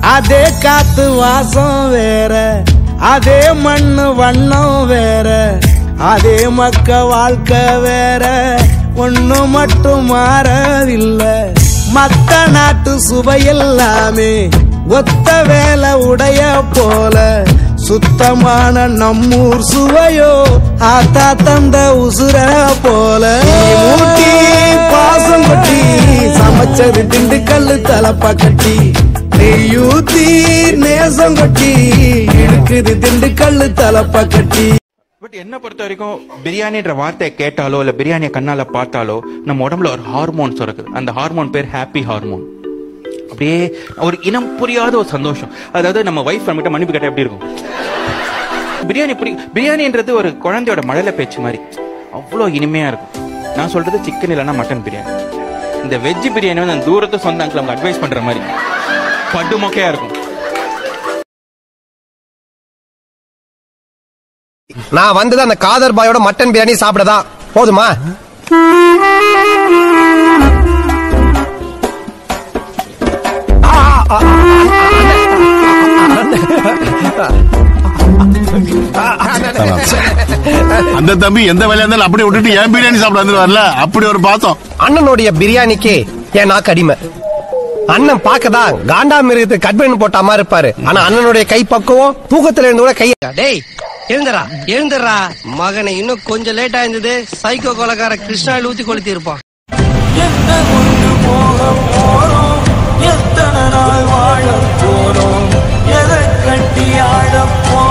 அதே காத்து வாசம் வேற அதே மண்ணு வண்ணம் வேற அதே மக்க வாழ்க்கை வேற ஒண்ணு மட்டும் மாறவில்லை மத்த நாட்டு சுவையெல்லாமே ஒத்த வேலை உடைய போல சுத்தமான நம்மூர் சுவையோ ஆத்தா தந்த உசுர போல ஊட்டி பாசம் கொட்டி சமைச்சது திண்டுக்கல்லு தலப்பா கட்டி நெய்யூத்தி நேசம் கொட்டி இழுக்குது திண்டுக்கல்லு தலப்பா கட்டி பட் என்ன பொறுத்த வரைக்கும் பிரியாணின்ற வார்த்தையை கேட்டாலோ இல்ல பிரியாணியை கண்ணால பார்த்தாலோ நம்ம உடம்புல ஒரு ஹார்மோன் சுரக்குது அந்த ஹார்மோன் பேர் ஹாப்பி ஹார்மோன் அப்படியே ஒரு இனம் புரியாத ஒரு சந்தோஷம் அதாவது நம்ம வைஃப் நம்மகிட்ட மன்னிப்பு கேட்டா எப்படி இருக்கும் பிரியாணி புரி பிரியாணின்றது ஒரு குழந்தையோட மழலை பேச்சு மாதிரி அவ்வளோ இனிமையா இருக்கும் நான் சொல்றது சிக்கன் இல்லைன்னா மட்டன் பிரியாணி இந்த வெஜ் பிரியாணி வந்து அந்த தூரத்து சொந்த அங்கிள் நமக்கு அட்வைஸ் பண்ற மாதிரி பட்டு மொக்கையா இருக்கும் நான் வந்தது அந்த காதர் பாயோட மட்டன் பிரியாணி சாப்பிடதான் போதுமா அந்த தம்பி எந்த வேலையா இருந்தாலும் அப்படியே விட்டுட்டு ஏன் பிரியாணி சாப்பிட வந்துருவார்ல அப்படி ஒரு பாத்தம் அண்ணனுடைய பிரியாணிக்கு என் நாக்கு அடிமை அண்ணன் பார்க்கதான் காண்டா மிருகத்தை கட் பண்ணி போட்ட மாதிரி இருப்பாரு ஆனா அண்ணனுடைய கை பக்குவம் தூக்கத்துல இருந்து கூட கை டேய் எழுந்துடா எழுந்துடுறா மகனை இன்னும் கொஞ்சம் லேட்டா இருந்தது சைக்கோ கொலக்கார கிருஷ்ணாவில் ஊத்தி கொளுத்தி இருப்பான் எத்தனை நாள் வாழ போறோம் எதை கட்டி ஆட போறோம்